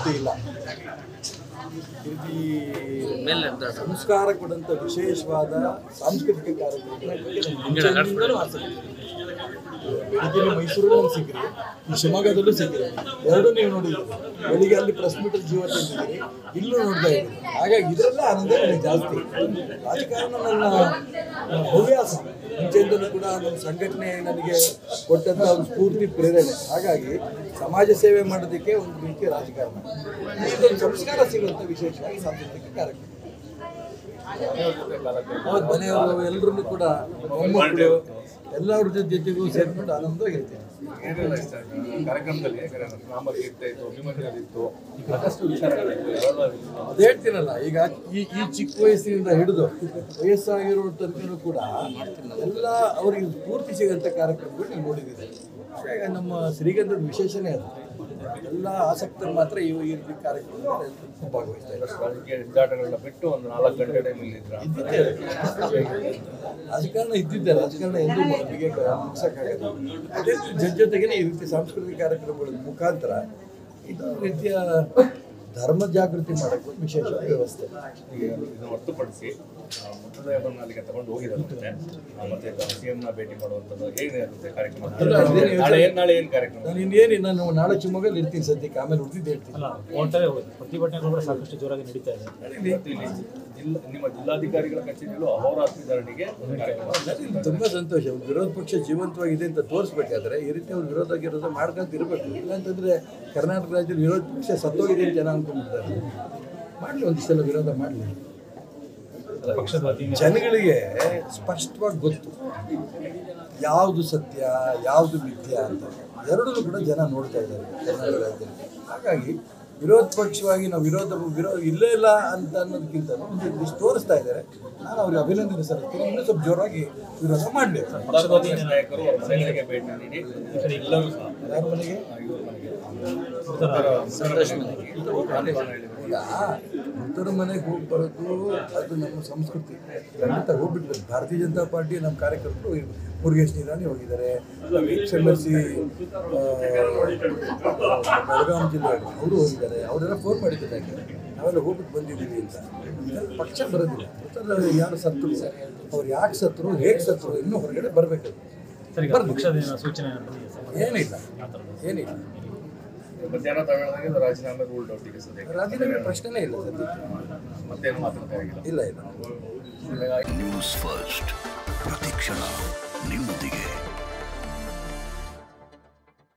ಜಾಸ್ತಿ ಇಲ್ಲ ಈ ಸಂಸ್ಕಾರ ಕೊಡಂತ ವಿಶೇಷವಾದ ಸಾಂಸ್ಕೃತಿಕ ಕಾರ್ಯಕ್ರಮಗಳ ಮುಂಚೆಯಿಂದಲೂ ಆಸಕ್ತಿ ಇದೆ. ಇದನ್ನು ಮೈಸೂರಲ್ಲಿ ಸಿಕ್ಕಿರಿ ಈ ಶಿವಮೊಗ್ಗದಲ್ಲೂ ಸಿಕ್ಕಿರಿ ಎರಡೂ ನೀವು ನೋಡಿದ್ದೀರಿ ಬೆಳಿಗ್ಗೆ ಅಲ್ಲಿ ಪ್ರೆಸ್ ಮೀಟರ್ ಜೀವ ತಂದಿದ್ದೀರಿ ಇಲ್ಲೂ ನೋಡ್ತಾ ಇದ್ದೀರಿ ಹಾಗಾಗಿ ಇದರಲ್ಲೇ ಆನಂದ ನನಗೆ ಜಾಸ್ತಿ ರಾಜಕಾರಣ ನನ್ನ ಆ, ಹವ್ಯಾಸ ಮುಂಚೆಯಿಂದಲೂ ಕೂಡ ನನ್ನ ಸಂಘಟನೆ ನನಗೆ ಕೊಟ್ಟಂಥ ಒಂದು ಸ್ಫೂರ್ತಿ ಪ್ರೇರಣೆ ಹಾಗಾಗಿ ಸಮಾಜ ಸೇವೆ ಮಾಡೋದಕ್ಕೆ ಒಂದು ರೀತಿಯ ರಾಜಕಾರಣ ಇದೊಂದು ಸಂಸ್ಕಾರ ಸಿಗುವಂಥ ವಿಶೇಷವಾಗಿ ಸಾಂಸ್ಕೃತಿಕ ಕಾರ್ಯಕ್ರಮ ಹೌದು ಮನೆಯವರು ಎಲ್ಲರನ್ನು ಕೂಡ ಮೊಮ್ಮಕ್ಕಳು ಎಲ್ಲರ ಜೊತೆಗೂ ಸೇರ್ಕೊಂಡು ಆನಂದವಾಗಿರ್ತೀನಿ ಏನೆಲ್ಲ ಇಷ್ಟ ಆಯ್ತು? ಕಾರ್ಯಕ್ರಮದಲ್ಲಿ ಯಾಕಂದ್ರೆ ನಾಮಕೀರ್ತೆ ಇತ್ತು ಅಭಿಮನ್ಯರಿತ್ತು ಸಾಕಷ್ಟು ವಿಚಾರಗಳಿತ್ತು ಯಾವೆಲ್ಲ ಇತ್ತು? ಅದು ಹೇಳ್ತೀನಲ್ಲ ಈಗ ಈ ಈ ಚಿಕ್ಕ ವಯಸ್ಸಿನಿಂದ ಹಿಡಿದು ವಯಸ್ಸಾಗಿರೋ ತನಕನೂ ಕೂಡ ಎಲ್ಲ ಅವರಿಗೆ ಸ್ಫೂರ್ತಿ ಸಿಗೋಂಥ ಕಾರ್ಯಕ್ರಮಗಳು ನೀವು ನೋಡಿದ್ದೀರಿ ಈಗ ನಮ್ಮ ಶ್ರೀಗಂಧದ ವಿಶೇಷನೇ ಅದು ಎಲ್ಲ ಆಸಕ್ತರು ಮಾತ್ರ ಈ ಈ ರೀತಿ ಕಾರ್ಯಕ್ರಮದಲ್ಲಿ ಭಾಗವಹಿಸ್ತಾ ಇದ್ದಾರೆ ರಾಜಕೀಯ ಹಿಡಿದಾಟಗಳನ್ನ ಬಿಟ್ಟು ಒಂದು ನಾಲ್ಕು ಗಂಟೆ ಟೈಮಲ್ಲಿ ಇದ್ರ ಇದ್ದಿದ್ದೆ ರಾಜಕಾರಣ ಇದ್ದಿದ್ದೆ ರಾಜಕಾರಣ ಎಂದೂ ನಮಗೆ ಮುಗಿಸೋಕ್ಕಾಗಲ್ಲ ಅದೇ ರೀತಿ ಜೊತೆ ಜೊತೆಗೇನೆ ಈ ರೀತಿ ಸಾಂಸ್ಕೃತಿಕ ಕಾರ್ಯಕ್ರಮಗಳ ಮುಖಾಂತರ ಇದೊಂದು ರೀತಿಯ ಧರ್ಮ ಜಾಗೃತಿ ಮಾಡೋಕ್ಕೆ ಒಂದು ವಿಶೇಷ ವ್ಯವಸ್ಥೆ ಈಗ ಇದನ್ನು ಹೊರತುಪಡಿಸಿ ಆ, ಮೃತದೇಹವನ್ನು ಅಲ್ಲಿಗೆ ತಗೊಂಡು ಹೋಗಿದ್ದಾರೆ ಮತ್ತೆ ಆ, ಮತ್ತೆ ಸಿಎಂ ನ ಭೇಟಿ ಮಾಡುವಂಥದ್ದು ಹೇಗಿರುತ್ತೆ ಕಾರ್ಯಕ್ರಮ ಅಲ್ಲ, ಅದೇನು ಯೋಚನೆ- ನಾಳೆ ಏನ್ ನಾಳೆ ಏನ್ ಕಾರ್ಯಕ್ರಮ ನಾನು ಇನ್ನೇನು ನಾನು ನಾಳೆ ಶಿವಮೊಗ್ಗಲ್ಲಿ ಇರ್ತೀನಿ ಸದ್ಯಕ್ಕೆ ಆಮೇಲೆ ಉಳಿದಿದ್ದು ಹೇಳ್ತೀನಿ ಅಲ್ಲ ಒಟ್ಟಾರೆ ಪ್ರತಿಭಟನೆಗಳು ಕೂಡ ಸಾಕಷ್ಟು ಜೋರಾಗಿ ನಡೀತಾ ಇದೆ ಮತ್ತು ಇಲ್ಲಿ ಜಿಲ್ಲಾ ನಿಮ್ಮ ಜಿಲ್ಲಾಧಿಕಾರಿಗಳ ಕಚೇರಿಯಲ್ಲೂ ಅಹೋರಾತ್ರಿ ಧರಣಿಗೆ ಕಾರ್ಯಕ್ರಮ ನನಗೆ ತುಂಬಾ ಸಂತೋಷ ಒಂದು ವಿರೋಧ ಪಕ್ಷ ಜೀವಂತವಾಗಿದೆ ಅಂತ ತೋರಿಸ್ಬೇಕಾದ್ರೆ ಈ ರೀತಿ ಅವ್ರು ವಿರೋಧ ವಿರೋಧ ಮಾಡ್ಕೊಂತ ಇರಬೇಕು ಇಲ್ಲಾಂತಂದ್ರೆ ಕರ್ನಾಟಕ ರಾಜ್ಯದಲ್ಲಿ ವಿರೋಧ ಪಕ್ಷ ಸತ್ತೋಗಿದೆ ಅಂತ ಜನ ಅನ್ಕೊಂಡ್ಬಿಡ್ತಾರೆ ಮಾಡಲಿ ಒಂದಿಷ್ಟೆಲ್ಲ ವಿರೋಧ ಮಾಡಲಿ ಪಕ್ಷದ ವತಿಯಿಂದ ಜನಗಳಿಗೆ ಸ್ಪಷ್ಟವಾಗಿ ಗೊತ್ತು ಯಾವುದು ಸತ್ಯ ಯಾವುದು ಮಿಥ್ಯ ಅಂತ ಎರಡೂ ಕೂಡ ಜನ ನೋಡ್ತಾ ಇದ್ದಾರೆ ಕರ್ನಾಟಕ ರಾಜ್ಯದಲ್ಲಿ ಹಾಗಾಗಿ ವಿರೋಧ ಪಕ್ಷವಾಗಿ ನಾವು ವಿರೋಧ ವಿರೋಧ ಇಲ್ಲೇ ಇಲ್ಲ ಅಂತ ಅನ್ನೋದಕ್ಕಿಂತ ಒಂದು ಇಷ್ಟು ತೋರಿಸ್ತಾ ಇದ್ದಾರೆ ನಾನು ಅವ್ರಿಗೆ ಅಭಿನಂದನೆ ಸಲ್ಲಿಸ್ತೀನಿ ಇನ್ನೂ ಸ್ವಲ್ಪ ಜೋರಾಗಿ ವಿರೋಧ ಮಾಡಬೇಕು ಕಾಂಗ್ರೆಸ್ ನಾಯಕರು ಅವ್ರ ಮನೆಗಳಿಗೆ ಭೇಟಿ ನೀಡಿ ಎಲ್ಲರೂ ಸಹ ಯಾರ ಮನೆಗೆ ಆ, ಇವ್ರ ಮನೆಗೆ ಈಗ ಮೃತರ ಮನೆಗೆ ಹೋಗಿ ಬರೋದು ಅದು ನಮ್ಮ ಸಂಸ್ಕೃತಿ ಖಂಡಿತ ಹೋಗ್ಬಿಟ್ವಿ ಭಾರತೀಯ ಜನತಾ ಪಾರ್ಟಿ ನಮ್ಮ ಕಾರ್ಯಕರ್ತರು ಮುರುಗೇಶ್ ನಿರಾಣಿ ಹೋಗಿದ್ದಾರೆ ex M L C Belgaum ಜಿಲ್ಲೆ ಅವರು ಹೋಗಿದ್ದಾರೆ ಅವರೆಲ್ಲ ಫೋನ್ ಮಾಡಿದ್ದಾರೆ ನಾವೆಲ್ಲ ಹೋಗ್ಬಿಟ್ಟು ಬಂದಿದ್ದೀವಿ ಅಂತ ಇದೆಲ್ಲ ಪಕ್ಷ ಬರೋದಿಲ್ಲ ಮೃತರ ಯಾರು ಸತ್ರು ಅವ್ರು ಯಾಕೆ ಸತ್ರು ಹೇಗೆ ಸತ್ರು ಇನ್ನೂ ಹೊರಗಡೆ ಬರಬೇಕು ಸರ್ ಈಗ ಪಕ್ಷದ ಏನೋ ಸೂಚನೆ ಬಂದಿದೆ ಸರ್ ಏನಿಲ್ಲ ಏನಿಲ್ಲ ಮಧ್ಯಾಹ್ನ ತಗೊಳ್ಳೋದಾಗೆ ರಾಜೀನಾಮೆ ರೂಲ್ಡ್ ಔಟ್ ಈಗ ಸದ್ಯಕ್ಕೆ ರಾಜೀನಾಮೆ ಪ್ರಶ್ನೆನೇ ಇಲ್ಲ ಸದ್ಯಕ್ಕೆ ಮತ್ತೇನು ಮಾತಾಡ್ತಾ ಇಲ್ಲ ಇಲ್ಲ ನ್ಯೂಸ್ ಫಸ್ಟ್ ಪ್ರತಿಕ್ಷಣ ನಿಮ್ಮೊಂದಿಗೆ